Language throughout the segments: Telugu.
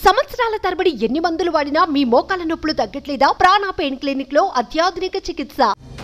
సంవత్సరాల తరబడి ఎన్ని మందులు వాడినా మీ మోకాల నొప్పులు తగ్గట్లేదా ప్రాణ పెయిన్ క్లినిక్ లో అత్యాధునిక చికిత్స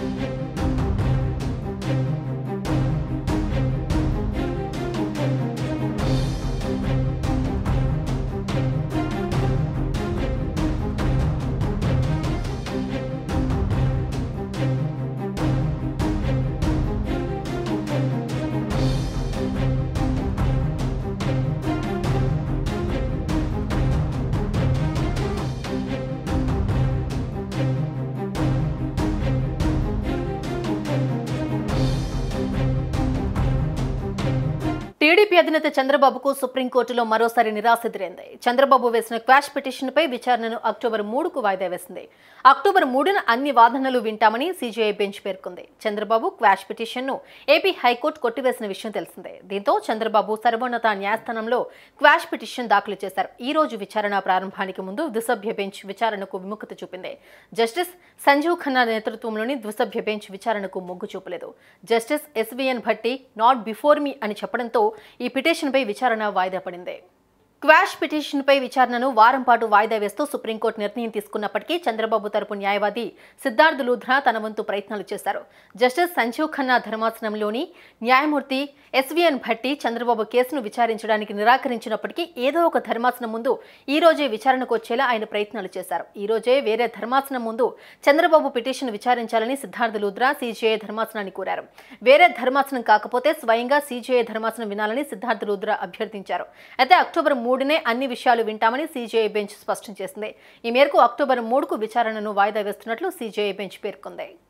టీడీపీ అధినేత చంద్రబాబుకు సుప్రీంకోర్టులో మరోసారి నిరాశ ఎదురైంది చంద్రబాబు వేసిన క్వాష్ పిటిషన్పై విచారణను అక్టోబర్ మూడుకు వాయిదా వేసింది అక్టోబర్ మూడున అన్ని వాదనలు వింటామని సీజీఐ బెంచ్ పేర్కొంది చంద్రబాబు క్వాష్ పిటిషన్ను ఏపీ హైకోర్టు కొట్టివేసిన విషయం తెలిసిందే దీంతో చంద్రబాబు సర్వోన్నత న్యాయస్థానంలో క్వాష్ పిటిషన్ దాఖలు చేశారు ఈ రోజు విచారణ ప్రారంభానికి ముందు ద్విసభ్య బెంచ్ విచారణకు విముఖత చూపింది జస్టిస్ సంజీవ్ ఖన్నా నేతృత్వంలోని ద్విసభ్య బెంచ్ విచారణకు మొగ్గు చూపలేదు justice SVN Bhatti not before me అని చెప్పడంతో ఈ పిటిషన్పై విచారణ వాయిదా పడింది క్వాష్ పిటిషన్పై విచారణను వారం పాటు వాయిదా వేస్తూ సుప్రీంకోర్టు నిర్ణయం తీసుకున్నప్పటికీ చంద్రబాబు తరపు న్యాయవాది సిద్ధార్థ్ లూధ్రా తన వంతు ప్రయత్నాలు చేశారు జస్టిస్ సంజీవ్ ఖన్నా ధర్మాసనంలోని న్యాయమూర్తి ఎస్వీఎన్ భట్టి చంద్రబాబు కేసును విచారించడానికి నిరాకరించినప్పటికీ ఏదో ఒక ధర్మాసనం ముందు ఈ రోజే విచారణకు వచ్చేలా ఆయన ప్రయత్నాలు చేశారు ఈ రోజే వేరే ధర్మాసనం ముందు చంద్రబాబు పిటిషన్ విచారించాలని సిద్ధార్థ్ లూధ్రా సీజీఐ ధర్మాసనాన్ని కోరారు వేరే ధర్మాసనం కాకపోతే స్వయంగా సీజీఐ ధర్మాసనం వినాలని సిద్ధార్థ్ లూధ్రా అభ్యర్థించారు అయితే అక్టోబర్ మూడునే అన్ని విషయాలు వింటామని సీజీఐ బెంచ్ స్పష్టం చేసింది ఈ మేరకు అక్టోబర్ మూడుకు విచారణను వాయిదా వేస్తున్నట్లు సీజీఐ బెంచ్ పేర్కొంది